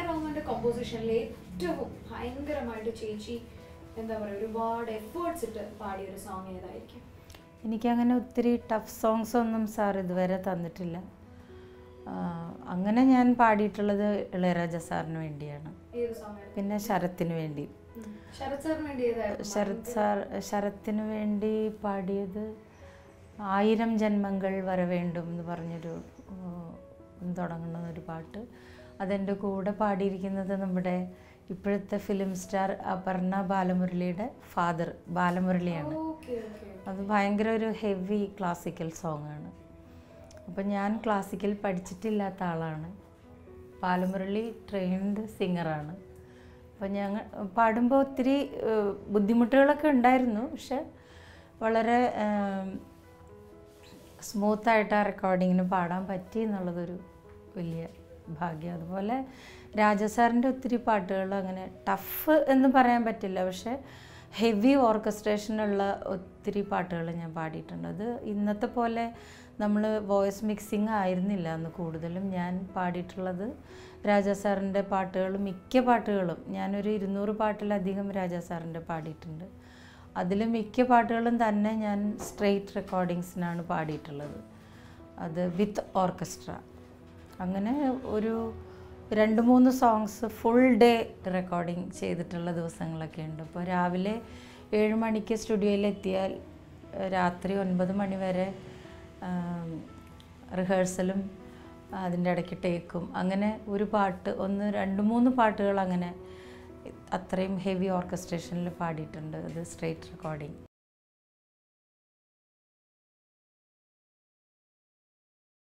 R റഹ്മാന്റെ കോമ്പോസിഷനിൽ ഏറ്റവും ഭയങ്കരമായിട്ട് ചേച്ചി എന്താ പറയുക ഒരുപാട് എഫേർട്സ് ഇട്ട് പാടിയ ഒരു സോങ് ഏതായിരിക്കും എനിക്കങ്ങനെ ഒത്തിരി ടഫ് സോങ്സ് ഒന്നും സാർ ഇതുവരെ തന്നിട്ടില്ല ആ, അങ്ങനെ ഞാൻ പാടിയിട്ടുള്ളത് ഇളയരാജ സാറിന് വേണ്ടിയാണ് ഏത് സോങ് പിന്നെ ശരത്തിന് വേണ്ടി ശരത് സാറിന് വേണ്ടി ഏതായിരുന്നു ശരത് സാർ ശരത്തിന് വേണ്ടി പാടിയത് ആയിരം ജന്മങ്ങൾ വരവേണ്ടും എന്ന് പറഞ്ഞൊരു ഉം, തുടങ്ങുന്ന ഒരു പാട്ട് അതെൻ്റെ കൂടെ പാടിയിരിക്കുന്നത് നമ്മുടെ ഇപ്പോഴത്തെ ഫിലിം സ്റ്റാർ അപർണ ബാലമുരളിയുടെ ഫാദർ ബാലമുരളിയാണ് ഓക്കെ ഓക്കെ അത് ഭയങ്കര ഒരു ഹെവി ക്ലാസിക്കൽ സോങ് ആണ് അപ്പം ഞാൻ ക്ലാസിക്കൽ പഠിച്ചിട്ടില്ലാത്ത ആളാണ് ബാലമുരളി ട്രെയിൻഡ് സിംഗറാണ് അപ്പം ഞങ്ങൾ പാടുമ്പോൾ ഒത്തിരി ഏഹ്, ബുദ്ധിമുട്ടുകളൊക്കെ ഉണ്ടായിരുന്നു പക്ഷെ വളരെ സ്മൂത്തായിട്ട് ആ റെക്കോർഡിങ്ങിന് പാടാൻ പറ്റി എന്നുള്ളതൊരു വലിയ ഭാഗ്യം അതുപോലെ രാജസാറിൻ്റെ ഒത്തിരി പാട്ടുകൾ അങ്ങനെ ടഫ് എന്ന് പറയാൻ പറ്റില്ല പക്ഷെ ഹെവി ഓർക്കസ്ട്രേഷനുള്ള ഒത്തിരി പാട്ടുകൾ ഞാൻ പാടിയിട്ടുണ്ട് അത് ഇന്നത്തെ പോലെ നമ്മൾ വോയിസ് മിക്സിങ് ആയിരുന്നില്ല അന്ന് കൂടുതലും ഞാൻ പാടിയിട്ടുള്ളത് രാജാ സാറിൻ്റെ പാട്ടുകൾ മിക്ക പാട്ടുകളും ഞാനൊരു ഇരുന്നൂറ് പാട്ടിലധികം രാജാ സാറിൻ്റെ പാടിയിട്ടുണ്ട് അതിൽ മിക്ക പാട്ടുകളും തന്നെ ഞാൻ സ്ട്രെയിറ്റ് റെക്കോർഡിങ്സിനാണ് പാടിയിട്ടുള്ളത് അത് വിത്ത് ഓർക്കസ്ട്ര അങ്ങനെ ഒരു രണ്ട് മൂന്ന് സോങ്സ് ഫുൾ ഡേ റെക്കോർഡിങ് ചെയ്തിട്ടുള്ള ദിവസങ്ങളൊക്കെ ഉണ്ട് അപ്പോൾ രാവിലെ ഏഴ് മണിക്ക് സ്റ്റുഡിയോയിൽ എത്തിയാൽ ഏഹ്, രാത്രി ഒൻപത് മണി വരെ റിഹേഴ്സലും അതിൻ്റെ ഇടയ്ക്ക് ടേക്കും അങ്ങനെ ഒരു പാട്ട് ഒന്ന് രണ്ട് മൂന്ന് പാട്ടുകൾ അങ്ങനെ അത്രയും ഹെവി ഓർക്കസ്ട്രേഷനിൽ പാടിയിട്ടുണ്ട് അത് സ്ട്രേറ്റ് റെക്കോർഡിങ്